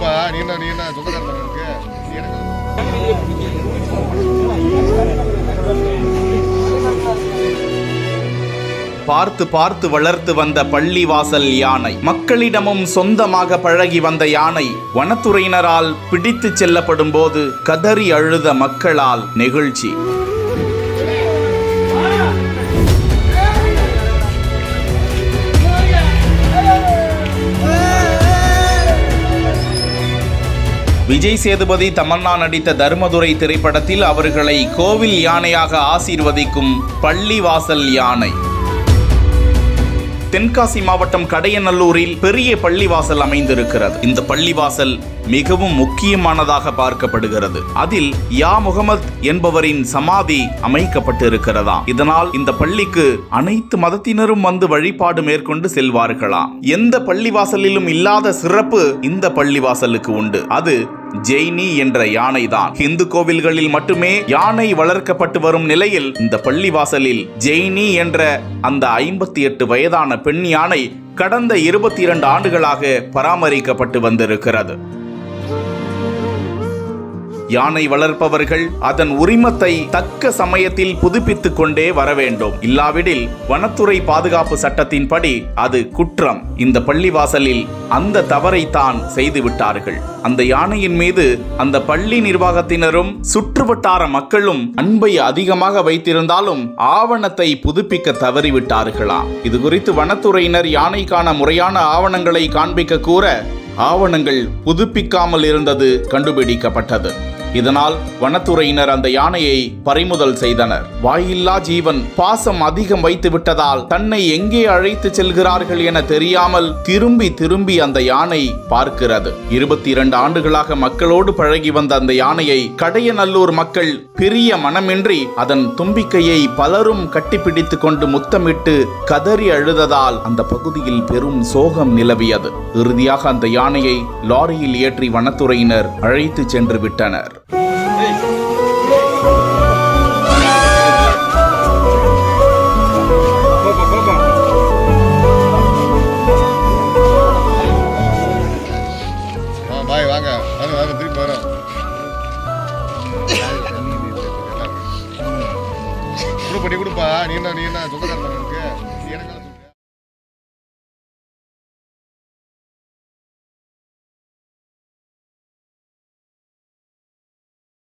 இல்லப்பா நீ என்ன நீ என்ன சொந்தக்காரன் இருக்கு நீ எனக்கு பார்த்து பார்த்து வளர்த்து வந்த பள்ளிவாசல் யானை மக்களிடமும் சொந்தமாக பழகி வந்த யானை வனத்துறையினரால் பிடித்துச் செல்லப்படும் போது கதறி அழுத மக்களால் நெகிழ்ச்சி விஜய் சேதுபதி தமன்னா நடித்த தர்மதுரை திரைப்படத்தில் அவர்களை கோவில் யானையாக ஆசீர்வதிக்கும் பள்ளிவாசல் யானை தென்காசி மாவட்டம் கடையநல்லூரில் பெரிய பள்ளிவாசல் அமைந்திருக்கிறது இந்த பள்ளிவாசல் மிகவும் முக்கியமானதாக பார்க்கப்படுகிறது அதில் யா முகமது என்பவரின் சமாதி அமைக்கப்பட்டிருக்கிறதா இதனால் இந்த பள்ளிக்கு அனைத்து மதத்தினரும் வந்து வழிபாடு மேற்கொண்டு செல்வார்களாம் எந்த பள்ளிவாசலிலும் இல்லாத சிறப்பு இந்த பள்ளிவாசலுக்கு உண்டு அது ஜெய்னி என்ற யானை தான் இந்து கோவில்களில் மட்டுமே யானை வளர்க்கப்பட்டு வரும் நிலையில் இந்த பள்ளிவாசலில் ஜெய்னி என்ற அந்த ஐம்பத்தி எட்டு வயதான பெண் யானை கடந்த இருபத்தி இரண்டு ஆண்டுகளாக பராமரிக்கப்பட்டு வந்திருக்கிறது யானை வளர்ப்பவர்கள் அதன் உரிமத்தை தக்க சமயத்தில் புதுப்பித்துக் கொண்டே வர வேண்டும் இல்லாவிடில் வனத்துறை பாதுகாப்பு சட்டத்தின்படி அது குற்றம் இந்த பள்ளிவாசலில் அந்த தவறைத்தான் செய்து விட்டார்கள் அந்த யானையின் மீது அந்த பள்ளி நிர்வாகத்தினரும் சுற்றுவட்டார மக்களும் அன்பை அதிகமாக வைத்திருந்தாலும் ஆவணத்தை புதுப்பிக்க தவறிவிட்டார்களாம் இது குறித்து வனத்துறையினர் யானைக்கான முறையான ஆவணங்களை காண்பிக்க கூற ஆவணங்கள் புதுப்பிக்காமல் இருந்தது கண்டுபிடிக்கப்பட்டது இதனால் வனத்துறையினர் அந்த யானையை பறிமுதல் செய்தனர் வாயில்லா ஜீவன் பாசம் அதிகம் வைத்து விட்டதால் தன்னை எங்கே அழைத்து செல்கிறார்கள் என தெரியாமல் திரும்பி திரும்பி அந்த யானை பார்க்கிறது இருபத்தி இரண்டு ஆண்டுகளாக மக்களோடு பழகி வந்த அந்த யானையை கடையநல்லூர் மக்கள் பிரிய மனமின்றி அதன் தும்பிக்கையை பலரும் கட்டிப்பிடித்துக் கொண்டு முத்தமிட்டு கதறி அழுததால் அந்த பகுதியில் பெரும் சோகம் நிலவியது இறுதியாக அந்த யானையை லாரியில் ஏற்றி வனத்துறையினர் அழைத்து சென்று விட்டனர்